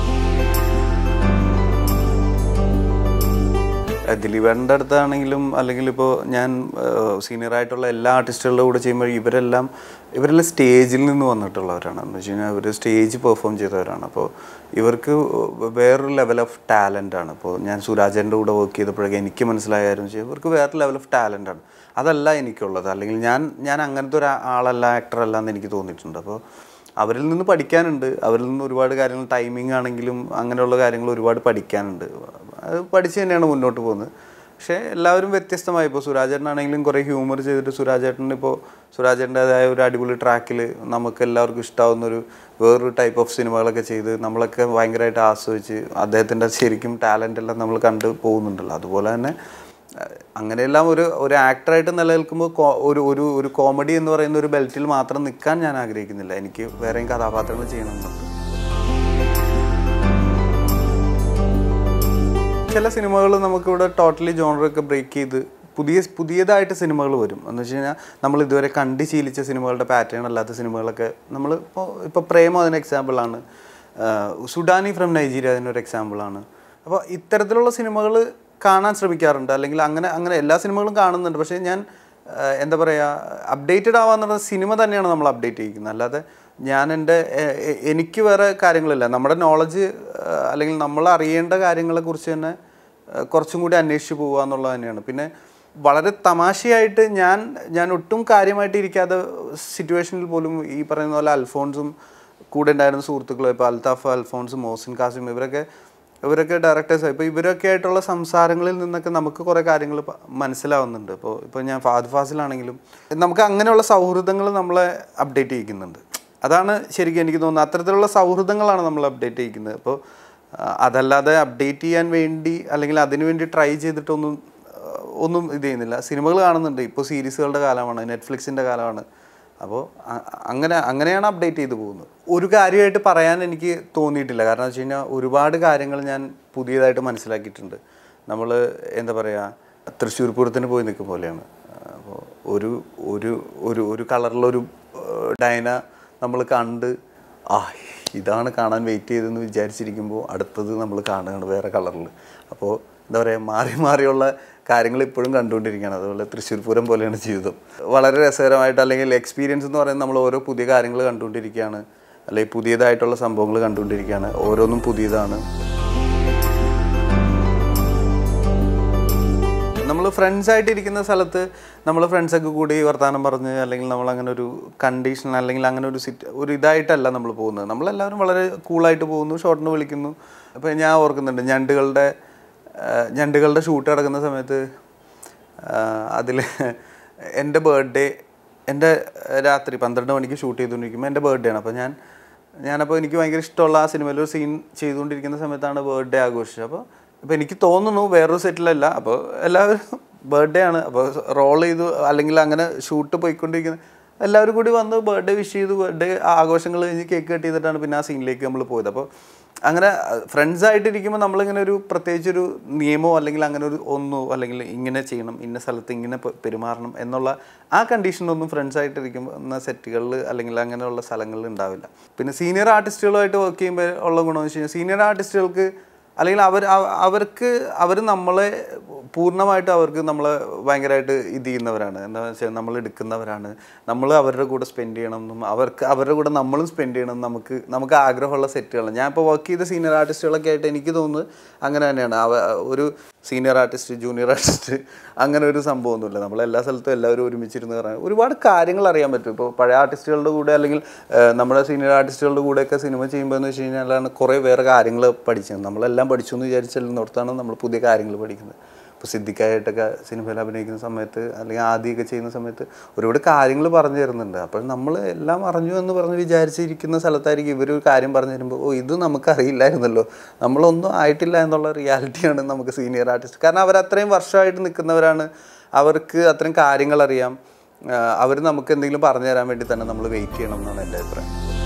ഏഹ് ദിലീപേട്ടൻ്റെ അടുത്താണെങ്കിലും അല്ലെങ്കിൽ ഇപ്പോൾ ഞാൻ സീനിയർ ആയിട്ടുള്ള എല്ലാ ആർട്ടിസ്റ്റുകളുടെ കൂടെ ചെയ്യുമ്പോൾ ഇവരെല്ലാം ഇവരെല്ലാം സ്റ്റേജിൽ നിന്ന് വന്നിട്ടുള്ളവരാണ് എന്ന് വെച്ച് കഴിഞ്ഞാൽ അവർ സ്റ്റേജ് പെർഫോം ചെയ്തവരാണ് അപ്പോൾ ഇവർക്ക് വേറൊരു ലെവൽ ഓഫ് ടാലൻ്റ് ആണ് ഇപ്പോൾ ഞാൻ സുരാജൻ്റെ കൂടെ വർക്ക് ചെയ്തപ്പോഴൊക്കെ എനിക്ക് മനസ്സിലായ കാര്യം വെച്ചാൽ ഇവർക്ക് വേറെ ലെവൽ ഓഫ് ടാലൻ്റ് ആണ് അതല്ല എനിക്കുള്ളത് അല്ലെങ്കിൽ ഞാൻ ഞാൻ അങ്ങനത്തെ ഒരു ആളല്ല ആക്ടറല്ല എന്ന് എനിക്ക് തോന്നിയിട്ടുണ്ട് അപ്പോൾ അവരിൽ നിന്ന് പഠിക്കാനുണ്ട് അവരിൽ നിന്ന് ഒരുപാട് കാര്യങ്ങൾ ടൈമിംഗ് ആണെങ്കിലും അങ്ങനെയുള്ള കാര്യങ്ങൾ ഒരുപാട് പഠിക്കാനുണ്ട് അത് പഠിച്ച് തന്നെയാണ് മുന്നോട്ട് പോകുന്നത് പക്ഷേ എല്ലാവരും വ്യത്യസ്തമായി ഇപ്പോൾ സുരാജേട്ടനാണെങ്കിലും കുറേ ഹ്യൂമർ ചെയ്തിട്ട് സുരാജേട്ടൻ ഇപ്പോൾ സുരാജേട്ടൻ്റെതായ ഒരു അടിപൊളി ട്രാക്കിൽ നമുക്ക് എല്ലാവർക്കും ഇഷ്ടാവുന്ന ഒരു വേറൊരു ടൈപ്പ് ഓഫ് സിനിമകളൊക്കെ ചെയ്ത് നമ്മളൊക്കെ ഭയങ്കരമായിട്ട് ആസ്വദിച്ച് അദ്ദേഹത്തിൻ്റെ ശരിക്കും ടാലൻ്റ് എല്ലാം നമ്മൾ കണ്ട് പോകുന്നുണ്ടല്ലോ അതുപോലെ തന്നെ അഹ് അങ്ങനെയെല്ലാം ഒരു ഒരു ആക്ടറായിട്ട് നിലനിൽക്കുമ്പോൾ കോ- ഒരു ഒരു ഒരു കോമഡി എന്ന് പറയുന്ന ഒരു ബെൽറ്റിൽ മാത്രം നിൽക്കാൻ ഞാൻ ആഗ്രഹിക്കുന്നില്ല എനിക്ക് വേറെയും കഥാപാത്രങ്ങൾ ചെയ്യണമെന്നുണ്ട് ചില സിനിമകൾ നമുക്കിവിടെ ടോട്ടലി ജോണറൊക്കെ ബ്രേക്ക് ചെയ്ത് പുതിയ പുതിയതായിട്ട് സിനിമകൾ വരും എന്ന് വെച്ച് കഴിഞ്ഞാൽ നമ്മൾ ഇതുവരെ കണ്ട് ശീലിച്ച സിനിമകളുടെ പാറ്റേൺ അല്ലാത്ത സിനിമകളൊക്കെ നമ്മൾ ഇപ്പോൾ ഇപ്പോൾ പ്രേമം അതിന് എക്സാമ്പിളാണ് സുഡാനി ഫ്രം നൈജീരിയ അതിനൊരു എക്സാമ്പിളാണ് അപ്പോൾ ഇത്തരത്തിലുള്ള സിനിമകൾ കാണാൻ ശ്രമിക്കാറുണ്ട് അല്ലെങ്കിൽ അങ്ങനെ അങ്ങനെ എല്ലാ സിനിമകളും കാണുന്നുണ്ട് പക്ഷേ ഞാൻ ആ, എന്താ പറയുക അപ്ഡേറ്റഡ് ആവാന്ന് പറഞ്ഞ സിനിമ തന്നെയാണ് നമ്മൾ അപ്ഡേറ്റ് ചെയ്യിക്കുന്നത് അല്ലാതെ ഞാൻ എൻ്റെ എ- എ- എനിക്ക് വേറെ കാര്യങ്ങളില്ല നമ്മുടെ നോളജ് അല്ലെങ്കിൽ നമ്മൾ അറിയേണ്ട കാര്യങ്ങളെക്കുറിച്ച് തന്നെ ആ, കുറച്ചും കൂടി അന്വേഷിച്ച് പോവുക എന്നുള്ളത് തന്നെയാണ് പിന്നെ വളരെ തമാശയായിട്ട് ഞാൻ ഞാൻ ഒട്ടും കാര്യമായിട്ട് ഇരിക്കാത്ത സിറ്റുവേഷനിൽ പോലും ഈ പറയുന്ന പോലെ അൽഫോൺസും കൂടെ ഉണ്ടായിരുന്ന സുഹൃത്തുക്കളും ഇപ്പോൾ അൽത്താഫ് അൽഫോൺസ് മോസിൻ കാസിം ഇവരൊക്കെ ഇവരൊക്കെ ഡയറക്ടേഴ്സ് ഇപ്പോൾ ഇവരൊക്കെ ആയിട്ടുള്ള സംസാരങ്ങളിൽ നിന്നൊക്കെ നമുക്ക് കുറേ കാര്യങ്ങൾ പ- മനസ്സിലാവുന്നുണ്ട് ഇപ്പോൾ ഇപ്പോൾ ഞാൻ ഫാദ് ഫാസിലാണെങ്കിലും നമുക്ക് അങ്ങനെയുള്ള സൗഹൃദങ്ങൾ നമ്മളെ അപ്ഡേറ്റ് ചെയ്യിക്കുന്നുണ്ട് അതാണ് ശരിക്കും എനിക്ക് തോന്നുന്നത് അത്തരത്തിലുള്ള സൗഹൃദങ്ങളാണ് നമ്മൾ അപ്ഡേറ്റ് ചെയ്യിക്കുന്നത് അപ്പോൾ ആ, അതല്ലാതെ അപ്ഡേറ്റ് ചെയ്യാൻ വേണ്ടി അല്ലെങ്കിൽ അതിനു വേണ്ടി ട്രൈ ചെയ്തിട്ടൊന്നും ആ, ഒന്നും ഇത് ചെയ്യുന്നില്ല സിനിമകൾ കാണുന്നുണ്ട് ഇപ്പോൾ സീരീസുകളുടെ കാലമാണ് നെറ്റ്ഫ്ലിക്സിൻ്റെ കാലമാണ് അപ്പോൾ അ- അങ്ങനെ അങ്ങനെയാണ് അപ്ഡേറ്റ് ചെയ്തു പോകുന്നത് ഒരു കാര്യമായിട്ട് പറയാൻ എനിക്ക് തോന്നിയിട്ടില്ല കാരണം വെച്ച് കഴിഞ്ഞാൽ ഒരുപാട് കാര്യങ്ങൾ ഞാൻ പുതിയതായിട്ട് മനസ്സിലാക്കിയിട്ടുണ്ട് നമ്മൾ എന്താ പറയുക തൃശ്ശൂർ പൂരത്തിന് പോയി നിൽക്കും പോലെയാണ് അപ്പോൾ ഒരു ഒരു ഒരു ഒരു കളറിലൊരു ഏഹ്, ഡൈന നമ്മൾ കണ്ട് ആ ഇതാണ് കാണാൻ വെയിറ്റ് ചെയ്തെന്ന് വിചാരിച്ചിരിക്കുമ്പോൾ അടുത്തത് നമ്മൾ കാണുകയാണ് വേറെ കളറിൽ അപ്പോൾ എന്താ പറയുക മാറി മാറിയുള്ള കാര്യങ്ങൾ ഇപ്പോഴും കണ്ടുകൊണ്ടിരിക്കുകയാണ് അതുപോലെ തൃശ്ശൂർ പൂരം പോലെയാണ് ജീവിതം വളരെ രസകരമായിട്ട് അല്ലെങ്കിൽ എക്സ്പീരിയൻസ് എന്ന് പറയുന്നത് നമ്മൾ ഓരോ പുതിയ കാര്യങ്ങൾ കണ്ടുകൊണ്ടിരിക്കുകയാണ് അല്ലെങ്കിൽ പുതിയതായിട്ടുള്ള സംഭവങ്ങൾ കണ്ടുകൊണ്ടിരിക്കുകയാണ് ഓരോന്നും പുതിയതാണ് നമ്മൾ ഫ്രണ്ട്സ് ആയിട്ട് ഇരിക്കുന്ന സ്ഥലത്ത് നമ്മൾ ഫ്രണ്ട്സൊക്കെ കൂടി വർത്തമാനം പറഞ്ഞ് അല്ലെങ്കിൽ നമ്മൾ അങ്ങനെ ഒരു കണ്ടീഷൻ അല്ലെങ്കിൽ അങ്ങനെ ഒരു സിറ്റ് ഒരു ഇതായിട്ടല്ല നമ്മൾ പോകുന്നത് നമ്മളെല്ലാവരും വളരെ കൂളായിട്ട് പോകുന്നു ഷോട്ടിന് വിളിക്കുന്നു അപ്പോൾ ഞാൻ ഓർക്കുന്നുണ്ട് ഞണ്ടുകളുടെ ആ, ഞണ്ടുകളുടെ ഷൂട്ട് നടക്കുന്ന സമയത്ത് അതിൽ എൻ്റെ ബർത്ത്ഡേ എൻ്റെ രാത്രി പന്ത്രണ്ട് മണിക്ക് ഷൂട്ട് ചെയ്തുകൊണ്ടിരിക്കുമ്പോൾ എൻ്റെ ബർത്ത്ഡേ ആണ് അപ്പോൾ ഞാൻ ഞാനപ്പോൾ എനിക്ക് ഭയങ്കര ഇഷ്ടമുള്ള ആ സിനിമയിൽ ഒരു സീൻ ചെയ്തുകൊണ്ടിരിക്കുന്ന സമയത്താണ് ബർത്ത്ഡേ ആഘോഷിച്ചത് അപ്പോൾ അപ്പോൾ എനിക്ക് തോന്നുന്നു വേറൊരു സെറ്റിലല്ല അപ്പോൾ എല്ലാവരും ബർത്ത്ഡേ ആണ് അപ്പോൾ റോൾ ചെയ്തു അല്ലെങ്കിൽ അങ്ങനെ ഷൂട്ട് പോയിക്കൊണ്ടിരിക്കുന്ന എല്ലാവരും കൂടി വന്ന് ബർത്ത്ഡേ വിഷ് ചെയ്തു ബർത്ത്ഡേ ആഘോഷങ്ങൾ കഴിഞ്ഞ് കേക്ക് കട്ട് ചെയ്തിട്ടാണ് പിന്നെ ആ സീനിലേക്ക് നമ്മൾ പോയത് അപ്പോൾ അങ്ങനെ ഫ്രണ്ട്സ് ആയിട്ടിരിക്കുമ്പോൾ നമ്മളിങ്ങനെ ഒരു പ്രത്യേകിച്ചൊരു നിയമമോ അല്ലെങ്കിൽ അങ്ങനെ ഒരു ഒന്നോ അല്ലെങ്കിൽ ഇങ്ങനെ ചെയ്യണം ഇന്ന സ്ഥലത്ത് ഇങ്ങനെ പെ- പെരുമാറണം എന്നുള്ള ആ കണ്ടീഷനൊന്നും ഫ്രണ്ട്സ് ആയിട്ടിരിക്കുമ്പോൾ സെറ്റുകളിൽ അല്ലെങ്കിൽ അങ്ങനെയുള്ള സ്ഥലങ്ങളിൽ ഉണ്ടാവില്ല പിന്നെ സീനിയർ ആർട്ടിസ്റ്റുകളുമായിട്ട് വർക്ക് ചെയ്യുമ്പോൾ ഉള്ള ഗുണമെന്ന് വെച്ച് കഴിഞ്ഞാൽ സീനിയർ ആർട്ടിസ്റ്റുകൾക്ക് അല്ലെങ്കിൽ അവർ അവ- അവർക്ക് അവർ നമ്മളെ പൂർണ്ണമായിട്ട് അവർക്ക് നമ്മളെ ഭയങ്കരമായിട്ട് ഇത് ചെയ്യുന്നവരാണ് എന്താണെന്ന് വെച്ചാൽ നമ്മൾ എടുക്കുന്നവരാണ് നമ്മൾ അവരുടെ കൂടെ സ്പെൻഡ് ചെയ്യണം എന്നും അവർക്ക് അവരുടെ കൂടെ നമ്മളും സ്പെൻഡ് ചെയ്യണം എന്ന് നമുക്ക് നമുക്ക് ആഗ്രഹമുള്ള സെറ്റുകളാണ് ഞാൻ ഇപ്പോൾ വർക്ക് ചെയ്ത സീനിയർ ആർട്ടിസ്റ്റുകളൊക്കെ ആയിട്ട് എനിക്ക് തോന്നുന്നത് അങ്ങനെ തന്നെയാണ് അവ ഒരു സീനിയർ ആർട്ടിസ്റ്റ് ജൂനിയർ ആർട്ടിസ്റ്റ് അങ്ങനെ ഒരു സംഭവമൊന്നുമില്ല നമ്മൾ എല്ലാ സ്ഥലത്തും എല്ലാവരും ഒരുമിച്ചിരുന്ന് പറയാൻ ഒരുപാട് കാര്യങ്ങൾ അറിയാൻ പറ്റും ഇപ്പോൾ പഴയ ആർട്ടിസ്റ്റുകളുടെ കൂടെ അല്ലെങ്കിൽ ഏഹ്, നമ്മുടെ സീനിയർ ആർട്ടിസ്റ്റുകളുടെ കൂടെയൊക്കെ സിനിമ ചെയ്യുമ്പോൾ എന്ന് വെച്ച് കഴിഞ്ഞാലാണ് കുറേ വേറെ കാര്യങ്ങൾ പഠിച്ചത് നമ്മളെല്ലാം പഠിച്ചു എന്ന് വിചാരിച്ചെല്ലുന്നിടത്താണ് നമ്മൾ പുതിയ കാര്യങ്ങൾ പഠിക്കുന്നത് ഇപ്പോൾ സിദ്ദിഖായിട്ടൊക്കെ സിനിമയിൽ അഭിനയിക്കുന്ന സമയത്ത് അല്ലെങ്കിൽ ആദ്യമൊക്കെ ചെയ്യുന്ന സമയത്ത് ഒരുപാട് കാര്യങ്ങൾ പറഞ്ഞു തരുന്നുണ്ട് അപ്പോൾ നമ്മൾ എല്ലാം അറിഞ്ഞു എന്ന് പറഞ്ഞ് വിചാരിച്ചിരിക്കുന്ന സ്ഥലത്തായിരിക്കും ഇവർ ഒരു കാര്യം പറഞ്ഞു തരുമ്പോൾ ഓ ഇത് നമുക്കറിയില്ലായിരുന്നല്ലോ നമ്മളൊന്നും ആയിട്ടില്ല എന്നുള്ള റിയാലിറ്റിയാണ് നമുക്ക് സീനിയർ ആർട്ടിസ്റ്റ് കാരണം അവർ അത്രയും വർഷമായിട്ട് നിൽക്കുന്നവരാണ് അവർക്ക് അത്രയും കാര്യങ്ങൾ അറിയാം അവർ നമുക്ക് എന്തെങ്കിലും പറഞ്ഞു തരാൻ വേണ്ടി തന്നെ നമ്മൾ വെയിറ്റ് ചെയ്യണം എന്നാണ് എൻ്റെ അഭിപ്രായം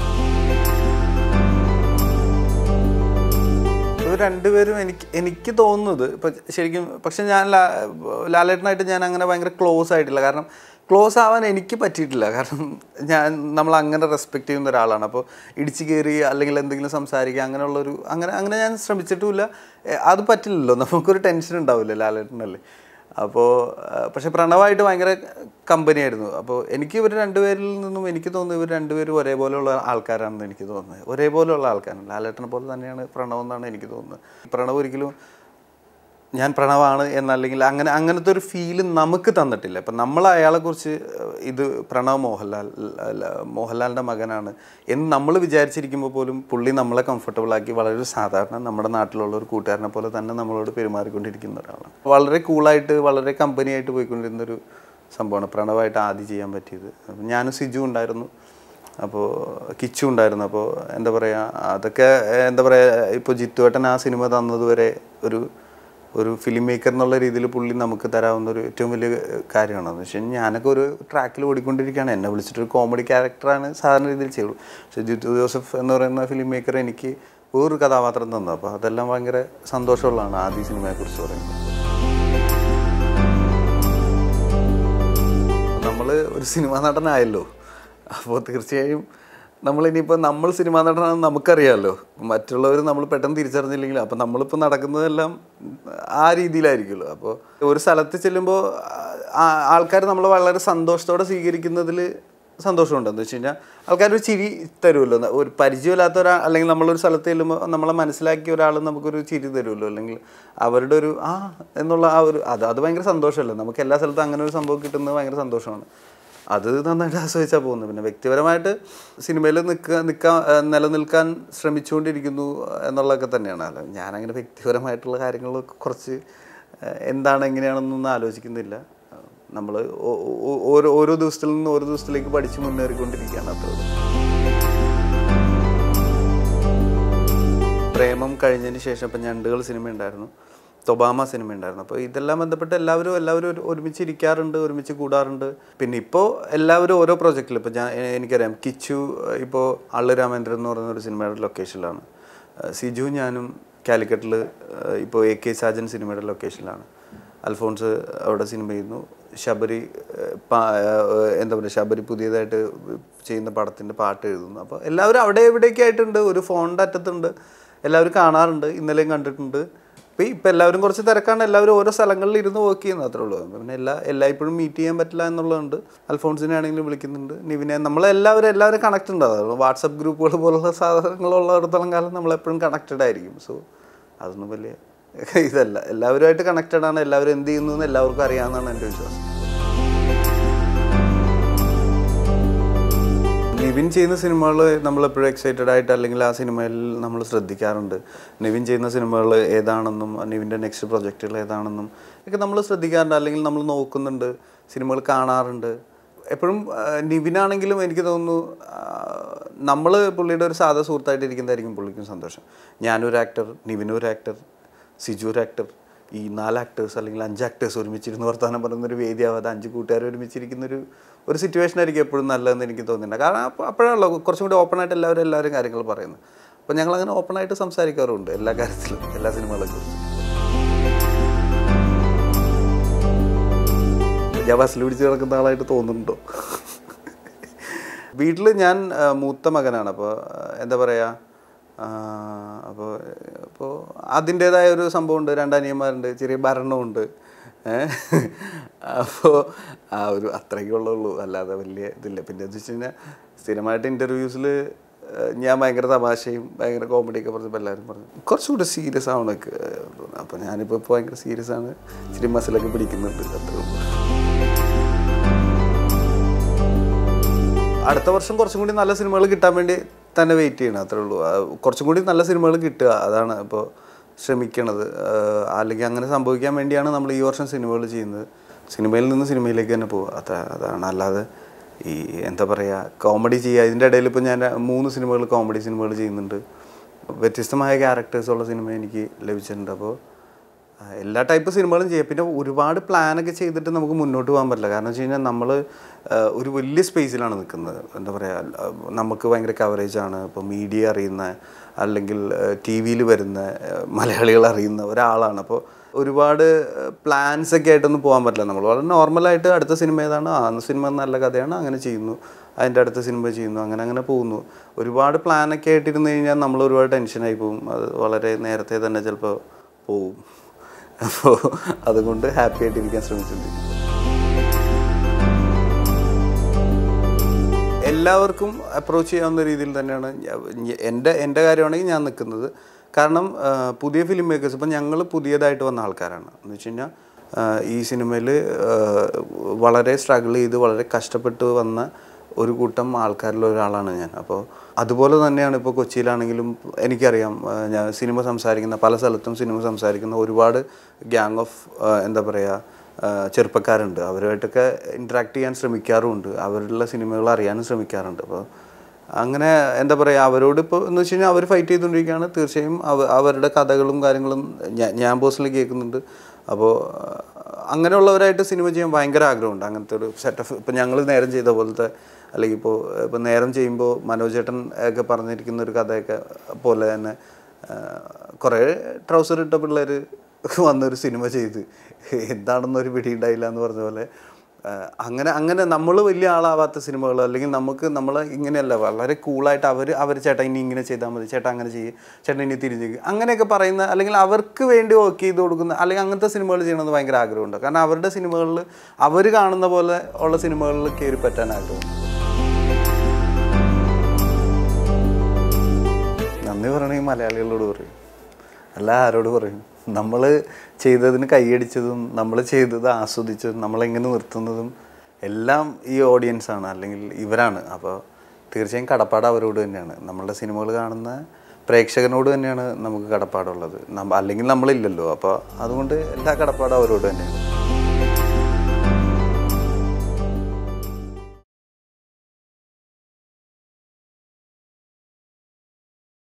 ഇവർ രണ്ടുപേരും എനിക്ക് എനിക്ക് തോന്നുന്നത് ഇപ്പം ശരിക്കും പക്ഷെ ഞാൻ ലാ- ലാലേട്ടനായിട്ട് ഞാൻ അങ്ങനെ ഭയങ്കര ക്ലോസ് ആയിട്ടില്ല കാരണം ക്ലോസ് ആവാൻ എനിക്ക് പറ്റിയിട്ടില്ല കാരണം ഞാൻ നമ്മൾ അങ്ങനെ റെസ്പെക്റ്റ് ചെയ്യുന്ന ഒരാളാണ് അപ്പോൾ ഇടിച്ചു കയറി അല്ലെങ്കിൽ എന്തെങ്കിലും സംസാരിക്കുക അങ്ങനെയുള്ളൊരു അങ്ങനെ അങ്ങനെ ഞാൻ ശ്രമിച്ചിട്ടുമില്ല എ, അത് പറ്റില്ലല്ലോ നമുക്കൊരു ടെൻഷൻ ഉണ്ടാവില്ല ലാലേട്ടനല്ലേ അപ്പോൾ പക്ഷെ പ്രണവായിട്ട് ഭയങ്കര കമ്പനി ആയിരുന്നു അപ്പോൾ എനിക്ക് ഇവർ രണ്ടുപേരിൽ നിന്നും എനിക്ക് തോന്നുന്നു ഇവർ രണ്ടുപേരും ഒരേപോലെയുള്ള ആൾക്കാരാണെന്ന് എനിക്ക് തോന്നുന്നത് ഒരേപോലെയുള്ള ആൾക്കാരാണ് ലാലേട്ടനെ പോലെ തന്നെയാണ് പ്രണവ് എന്നാണ് എനിക്ക് തോന്നുന്നത് പ്രണവ് ഒരിക്കലും ഞാൻ പ്രണവാണ് എന്നല്ലെങ്കിൽ അങ്ങനെ അങ്ങനത്തെ ഒരു ഫീല് നമുക്ക് തന്നിട്ടില്ല ഇപ്പം നമ്മൾ അയാളെക്കുറിച്ച് ഇത് പ്രണവ് മോഹൻലാൽ ല- മോഹൻലാലിൻ്റെ മകനാണ് എന്ന് നമ്മൾ വിചാരിച്ചിരിക്കുമ്പോൾ പോലും പുള്ളി നമ്മളെ comfortable ആക്കി വളരെ ഒരു സാധാരണ നമ്മുടെ നാട്ടിലുള്ള ഒരു കൂട്ടുകാരനെ പോലെ തന്നെ നമ്മളോട് പെരുമാറിക്കൊണ്ടിരിക്കുന്ന ഒരാളാണ് വളരെ കൂളായിട്ട് വളരെ കമ്പനിയായിട്ട് പോയിക്കൊണ്ടിരുന്ന ഒരു സംഭവമാണ് പ്രണവായിട്ട് ആദ്യം ചെയ്യാൻ പറ്റിയത് അപ്പം ഞാനും സിജു ഉണ്ടായിരുന്നു അപ്പോൾ കിച്ചു ഉണ്ടായിരുന്നു അപ്പോൾ എന്താ പറയുക അതൊക്കെ എന്താ പറയുക ഇപ്പോൾ ജിത്തുവേട്ടൻ ആ സിനിമ തന്നതുവരെ ഒരു ഒരു ഫിലിം മേക്കർ എന്നുള്ള രീതിയിൽ പുള്ളി നമുക്ക് തരാവുന്ന ഒരു ഏറ്റവും വലിയ കാര്യമാണ് എന്ന് വെച്ചാൽ ഞാനൊക്കെ ഒരു ട്രാക്കിൽ ഓടിക്കൊണ്ടിരിക്കുകയാണ് എന്നെ വിളിച്ചിട്ടൊരു കോമഡി ക്യാരക്ടറാണ് സാധാരണ രീതിയിൽ ചെയ്യുള്ളൂ പക്ഷേ ജിത്തു ജോസഫ് എന്ന് പറയുന്ന ഫിലിം മേക്കർ എനിക്ക് വേറൊരു കഥാപാത്രം തന്നു അപ്പോൾ അതെല്ലാം ഭയങ്കര സന്തോഷമുള്ളതാണ് ആദ്യ സിനിമയെക്കുറിച്ച് പറയുന്നത് നമ്മൾ ഒരു സിനിമാ നടനായല്ലോ അപ്പോൾ തീർച്ചയായും നമ്മൾ ഇനിയിപ്പോൾ നമ്മൾ സിനിമാ നടനാണെന്ന് നമുക്കറിയാമല്ലോ മറ്റുള്ളവർ നമ്മൾ പെട്ടെന്ന് തിരിച്ചറിഞ്ഞില്ലെങ്കിൽ അപ്പോൾ നമ്മളിപ്പോൾ നടക്കുന്നതെല്ലാം ആ രീതിയിലായിരിക്കുമല്ലോ അപ്പോൾ ഒരു സ്ഥലത്ത് ചെല്ലുമ്പോൾ ആൾക്കാർ നമ്മൾ വളരെ സന്തോഷത്തോടെ സ്വീകരിക്കുന്നതിൽ സന്തോഷമുണ്ട് എന്ന് വെച്ച് കഴിഞ്ഞാൽ ആൾക്കാർ ഒരു ചിരി തരുമല്ലോ ഒരു പരിചയമില്ലാത്ത ഒരാൾ അല്ലെങ്കിൽ നമ്മളൊരു സ്ഥലത്ത് ചെല്ലുമ്പോൾ നമ്മളെ മനസ്സിലാക്കിയ ഒരാൾ നമുക്കൊരു ചിരി തരുമല്ലോ അല്ലെങ്കിൽ അവരുടെ ഒരു ആ എന്നുള്ള ആ ഒരു അത് അത് ഭയങ്കര സന്തോഷമല്ലേ നമുക്ക് എല്ലാ സ്ഥലത്തും അങ്ങനെ ഒരു സംഭവം കിട്ടുന്നത് ഭയങ്കര സന്തോഷമാണ് അത് നന്നായിട്ട് ആസ്വദിച്ചാൽ പോകുന്നത് പിന്നെ വ്യക്തിപരമായിട്ട് സിനിമയിൽ നിൽക്കുക നിൽക്കാൻ നിലനിൽക്കാൻ ശ്രമിച്ചുകൊണ്ടിരിക്കുന്നു എന്നുള്ളതൊക്കെ തന്നെയാണ് അല്ല ഞാനങ്ങനെ വ്യക്തിപരമായിട്ടുള്ള കാര്യങ്ങളൊക്കെ കുറച്ച് ഏഹ്, എന്താണ് എങ്ങനെയാണെന്നൊന്നും ആലോചിക്കുന്നില്ല നമ്മൾ ഓരോ ഓരോ ദിവസത്തിൽ നിന്ന് ഓരോ ദിവസത്തിലേക്ക് പഠിച്ച് മുന്നേറിക്കൊണ്ടിരിക്കുകയാണ് അത്രേ ഉള്ളൂ പ്രേമം കഴിഞ്ഞതിന് ശേഷം ഇപ്പം ഞണ്ടുകൾ സിനിമ ഉണ്ടായിരുന്നു തൊബാമ സിനിമ ഉണ്ടായിരുന്നു അപ്പോൾ ഇതെല്ലാം ബന്ധപ്പെട്ട് എല്ലാവരും എല്ലാവരും ഒരു- ഒരുമിച്ച് ഇരിക്കാറുണ്ട് ഒരുമിച്ച് കൂടാറുണ്ട് പിന്നെ ഇപ്പോൾ എല്ലാവരും ഓരോ പ്രോജക്റ്റിൽ ഇപ്പോൾ ഞാൻ എ- എനിക്കറിയാം കിച്ചു ഇപ്പോൾ അള്ളു രാമേന്ദ്രൻ എന്ന് പറയുന്ന ഒരു സിനിമയുടെ ലൊക്കേഷനിലാണ് ഏഹ് സിജു ഞാനും കാലിക്കറ്റിൽ ഇപ്പോൾ എ കെ സാജൻ സിനിമയുടെ ലൊക്കേഷനിലാണ് അൽഫോൺസ് അവിടെ സിനിമ ചെയ്യുന്നു ശബരി ഏഹ്, പാ- ഏഹ്, എന്താ പറയുക ശബരി പുതിയതായിട്ട് ചെയ്യുന്ന പടത്തിൻ്റെ പാട്ട് എഴുതുന്നു അപ്പോൾ എല്ലാവരും അവിടെ എവിടെയൊക്കെ ആയിട്ടുണ്ട് ഒരു ഫോണിൻ്റെ അറ്റത്തുണ്ട് എല്ലാവരും കാണാറുണ്ട് ഇന്നലെയും കണ്ടിട്ടുണ്ട് ഇപ്പോൾ ഇപ്പം എല്ലാവരും കുറച്ച് തിരക്കാണ് എല്ലാവരും ഓരോ സ്ഥലങ്ങളിൽ ഇരുന്ന് വർക്ക് ചെയ്യുന്നത് അത്രേ ഉള്ളൂ പിന്നെ എല്ലാ എല്ലായ്പ്പോഴും മീറ്റ് ചെയ്യാൻ പറ്റില്ല എന്നുള്ളതുണ്ട് അൽഫോൺസിനെ ആണെങ്കിലും വിളിക്കുന്നുണ്ട് നിവിനെ നമ്മളെല്ലാവരും എല്ലാവരും കണക്ട് ഉണ്ട് അതാണ് വാട്സപ്പ് ഗ്രൂപ്പുകൾ പോലുള്ള സാധനങ്ങളുള്ളിടത്തോളം കാലം നമ്മളെപ്പോഴും കണക്റ്റഡ് ആയിരിക്കും സോ അതൊന്നും വലിയ ഇതല്ല എല്ലാവരുമായിട്ട് കണക്റ്റഡ് ആണ് എല്ലാവരും എന്ത് ചെയ്യുന്നു എന്ന് എല്ലാവർക്കും അറിയാമെന്നാണ് എൻ്റെ വിശ്വാസം നിവിൻ ചെയ്യുന്ന സിനിമകൾ നമ്മൾ എപ്പോഴും എക്സൈറ്റഡ് ആയിട്ട് അല്ലെങ്കിൽ ആ സിനിമയിൽ നമ്മൾ ശ്രദ്ധിക്കാറുണ്ട് നിവിൻ ചെയ്യുന്ന സിനിമകൾ ഏതാണെന്നും നിവിൻ്റെ നെക്സ്റ്റ് പ്രൊജക്റ്റുകൾ ഏതാണെന്നും ഒക്കെ നമ്മൾ ശ്രദ്ധിക്കാറുണ്ട് അല്ലെങ്കിൽ നമ്മൾ നോക്കുന്നുണ്ട് സിനിമകൾ കാണാറുണ്ട് എപ്പോഴും ആ, നിവിനാണെങ്കിലും എനിക്ക് തോന്നുന്നു നമ്മൾ പുള്ളിയുടെ ഒരു സാധാ സുഹൃത്തായിട്ട് ഇരിക്കുന്നതായിരിക്കും പുള്ളിക്കും സന്തോഷം ഞാനൊരു ആക്ടർ നിവിനൊരു ആക്ടർ സിജു ഒരു ആക്ടർ ഈ നാല് ആക്ടേഴ്സ് അല്ലെങ്കിൽ അഞ്ച് ആക്ടേഴ്സ് ഒരുമിച്ചിരുന്ന് വർത്തമാനം പറയുന്ന ഒരു വേദിയാവാതെ അഞ്ച് കൂട്ടുകാർ ഒരുമിച്ചിരിക്കുന്ന ഒരു ഒരു സിറ്റുവേഷൻ ആയിരിക്കും എപ്പോഴും നല്ലതെന്ന് എനിക്ക് തോന്നുന്നുണ്ട് കാരണം അപ്പോൾ അപ്പോഴാണല്ലോ കുറച്ചും കൂടി ഓപ്പൺ ആയിട്ട് എല്ലാവരും എല്ലാവരും കാര്യങ്ങൾ പറയുന്നത് അപ്പോൾ ഞങ്ങൾ അങ്ങനെ ഓപ്പൺ ആയിട്ട് സംസാരിക്കാറുണ്ട് എല്ലാ കാര്യത്തിലും എല്ലാ സിനിമകളെ കുറിച്ച് ഞാൻ ബസ്സിൽ പിടിച്ച് കിടക്കുന്ന ആളായിട്ട് തോന്നുന്നുണ്ടോ വീട്ടിൽ ഞാൻ ആ, മൂത്ത മകനാണ് അപ്പോൾ എന്താ പറയുക അപ്പോൾ അപ്പോൾ അതിൻ്റേതായ ഒരു സംഭവമുണ്ട് രണ്ടനിയന്മാരുണ്ട് ചെറിയ ഭരണമുണ്ട് അപ്പോൾ ആ ഒരു അത്രയ്ക്കുള്ളൂ അല്ലാതെ വലിയ ഇതില്ല പിന്നെ എന്ന് വെച്ച് കഴിഞ്ഞാൽ സ്ഥിരമായിട്ട് ഇൻ്റർവ്യൂസിൽ ഞാൻ ഭയങ്കര തമാശയും ഭയങ്കര കോമഡിയൊക്കെ പറഞ്ഞപ്പോൾ എല്ലാവരും പറഞ്ഞു കുറച്ചുകൂടി സീരിയസ് ആവണൊക്കെ അപ്പോൾ ഞാനിപ്പോൾ ഇപ്പോൾ ഭയങ്കര സീരിയസ് ആണ് ഇച്ചിരി മസിലൊക്കെ പിടിക്കുന്നുണ്ട് അത്രേ ഉള്ളൂ അടുത്ത വർഷം കുറച്ചും കൂടി നല്ല സിനിമകൾ കിട്ടാൻ വേണ്ടി തന്നെ വെയിറ്റ് ചെയ്യണം അത്രേ ഉള്ളൂ ആ, കുറച്ചും കൂടി നല്ല സിനിമകൾ കിട്ടുക അതാണ് ഇപ്പോൾ ശ്രമിക്കണത് ആ, അല്ലെങ്കിൽ അങ്ങനെ സംഭവിക്കാൻ വേണ്ടിയാണ് നമ്മൾ ഈ വർഷം സിനിമകൾ ചെയ്യുന്നത് സിനിമയിൽ നിന്ന് സിനിമയിലേക്ക് തന്നെ പോകുക അത അതാണ് അല്ലാതെ ഈ എന്താ പറയുക കോമഡി ചെയ്യുക ഇതിൻ്റെ ഇടയിൽ ഇപ്പോൾ ഞാൻ മൂന്ന് സിനിമകൾ കോമഡി സിനിമകൾ ചെയ്യുന്നുണ്ട് വ്യത്യസ്തമായ ക്യാരക്ടേഴ്സ് ഉള്ള സിനിമ എനിക്ക് ലഭിച്ചിട്ടുണ്ട് അപ്പോൾ ആ, എല്ലാ ടൈപ്പ് സിനിമകളും ചെയ്യാം പിന്നെ ഒരുപാട് പ്ലാനൊക്കെ ചെയ്തിട്ട് നമുക്ക് മുന്നോട്ട് പോകാൻ പറ്റില്ല കാരണം വെച്ച് കഴിഞ്ഞാൽ നമ്മൾ ഒരു വലിയ സ്പേസിലാണ് നിൽക്കുന്നത് എന്താ പറയുക നമുക്ക് ഭയങ്കര കവറേജ് ആണ് ഇപ്പോൾ മീഡിയ അറിയുന്ന അല്ലെങ്കിൽ ടി വിയിൽ വരുന്ന ആ, മലയാളികൾ അറിയുന്ന ഒരാളാണ് അപ്പോൾ ഒരുപാട് പ്ലാൻസ് ഒക്കെ ആയിട്ടൊന്നും പോകാൻ പറ്റില്ല നമ്മൾ വളരെ നോർമലായിട്ട് അടുത്ത സിനിമ ഏതാണ് ആ സിനിമ നല്ല കഥയാണ് അങ്ങനെ ചെയ്യുന്നു അതിൻ്റെ അടുത്ത സിനിമ ചെയ്യുന്നു അങ്ങനെ അങ്ങനെ പോകുന്നു ഒരുപാട് പ്ലാനൊക്കെ ആയിട്ടിരുന്ന് കഴിഞ്ഞാൽ നമ്മൾ ഒരുപാട് ടെൻഷനായി പോകും അത് വളരെ നേരത്തെ തന്നെ ചിലപ്പോൾ പോവും അപ്പോൾ അതുകൊണ്ട് ഹാപ്പി ആയിട്ടിരിക്കാൻ ശ്രമിച്ചിട്ടുണ്ട് എല്ലാവർക്കും അപ്രോച്ച് ചെയ്യാവുന്ന രീതിയിൽ തന്നെയാണ് ഞ- ഞ- എൻ്റെ എൻ്റെ കാര്യമാണെങ്കിൽ ഞാൻ നിൽക്കുന്നത് കാരണം ആ, പുതിയ ഫിലിം മേക്കേഴ്സ് ഇപ്പം ഞങ്ങൾ പുതിയതായിട്ട് വന്ന ആൾക്കാരാണ് എന്ന് വെച്ച് കഴിഞ്ഞാൽ ആ, ഈ സിനിമയിൽ വളരെ സ്ട്രഗിൾ ചെയ്ത് വളരെ കഷ്ടപ്പെട്ട് വന്ന ഒരു കൂട്ടം ആൾക്കാരിൽ ഒരാളാണ് ഞാൻ അപ്പോൾ അതുപോലെ തന്നെയാണ് ഇപ്പോൾ കൊച്ചിയിലാണെങ്കിലും എനിക്കറിയാം ആ, ഞാൻ സിനിമ സംസാരിക്കുന്ന പല സ്ഥലത്തും സിനിമ സംസാരിക്കുന്ന ഒരുപാട് ഗ്യാങ് ഓഫ് എന്താ പറയുക ആ, ചെറുപ്പക്കാരുണ്ട് അവരുമായിട്ടൊക്കെ ഇൻട്രാക്ട് ചെയ്യാൻ ശ്രമിക്കാറുമുണ്ട് അവരുടെ സിനിമകൾ അറിയാനും ശ്രമിക്കാറുണ്ട് അപ്പോൾ അങ്ങനെ എന്താ പറയുക അവരോട് ഇപ്പോൾ എന്ന് വെച്ച് കഴിഞ്ഞാൽ അവർ ഫൈറ്റ് ചെയ്തുകൊണ്ടിരിക്കുകയാണ് തീർച്ചയായും അവ അവരുടെ കഥകളും കാര്യങ്ങളും ഞാൻ ഞാൻ പേഴ്സണലി കേൾക്കുന്നുണ്ട് അപ്പോൾ അങ്ങനെയുള്ളവരായിട്ട് സിനിമ ചെയ്യാൻ ഭയങ്കര ആഗ്രഹമുണ്ട് അങ്ങനത്തെ ഒരു സെറ്റപ്പ് ഇപ്പം ഞങ്ങൾ നേരം ചെയ്ത പോലത്തെ അല്ലെങ്കിൽ ഇപ്പോൾ ഇപ്പം നേരം ചെയ്യുമ്പോൾ മനോജ് ചേട്ടൻ ഒക്കെ പറഞ്ഞിരിക്കുന്ന ഒരു കഥയൊക്കെ പോലെ തന്നെ കുറേ ട്രൗസർ ഇട്ട പിള്ളേർ വന്നൊരു സിനിമ ചെയ്ത് എന്താണെന്നൊരു പിടി ഉണ്ടായില്ല എന്ന് പറഞ്ഞ പോലെ ആ, അങ്ങനെ അങ്ങനെ നമ്മൾ വലിയ ആളാവാത്ത സിനിമകൾ അല്ലെങ്കിൽ നമുക്ക് നമ്മൾ ഇങ്ങനെയല്ല വളരെ കൂളായിട്ട് അവർ അവർ ചേട്ടാ ഇനി ഇങ്ങനെ ചെയ്താൽ മതി ചേട്ടാ അങ്ങനെ ചെയ്യും ചേട്ടാ ഇനി തിരിഞ്ഞ് അങ്ങനെയൊക്കെ പറയുന്ന അല്ലെങ്കിൽ അവർക്ക് വേണ്ടി വർക്ക് ചെയ്ത് കൊടുക്കുന്ന അല്ലെങ്കിൽ അങ്ങനത്തെ സിനിമകൾ ചെയ്യണമെന്ന് ഭയങ്കര ആഗ്രഹമുണ്ട് കാരണം അവരുടെ സിനിമകളിൽ അവർ കാണുന്ന പോലെ ഉള്ള സിനിമകളിൽ കയറി പറ്റാൻ ആഗ്രഹമുണ്ട് നന്ദി പറയണമെങ്കിൽ മലയാളികളോട് പറയും അല്ല ആരോട് പറയും നമ്മൾ ചെയ്തതിന് കൈയടിച്ചതും നമ്മൾ ചെയ്തത് ആസ്വദിച്ചതും നമ്മളെങ്ങനെ നിർത്തുന്നതും എല്ലാം ഈ ഓഡിയൻസാണ് അല്ലെങ്കിൽ ഇവരാണ് അപ്പോൾ തീർച്ചയായും കടപ്പാട് അവരോട് തന്നെയാണ് നമ്മളുടെ സിനിമകൾ കാണുന്ന പ്രേക്ഷകനോട് തന്നെയാണ് നമുക്ക് കടപ്പാടുള്ളത് നമ്മ അല്ലെങ്കിൽ നമ്മളില്ലല്ലോ അപ്പോൾ അതുകൊണ്ട് എല്ലാ കടപ്പാടും അവരോട് തന്നെയാണ്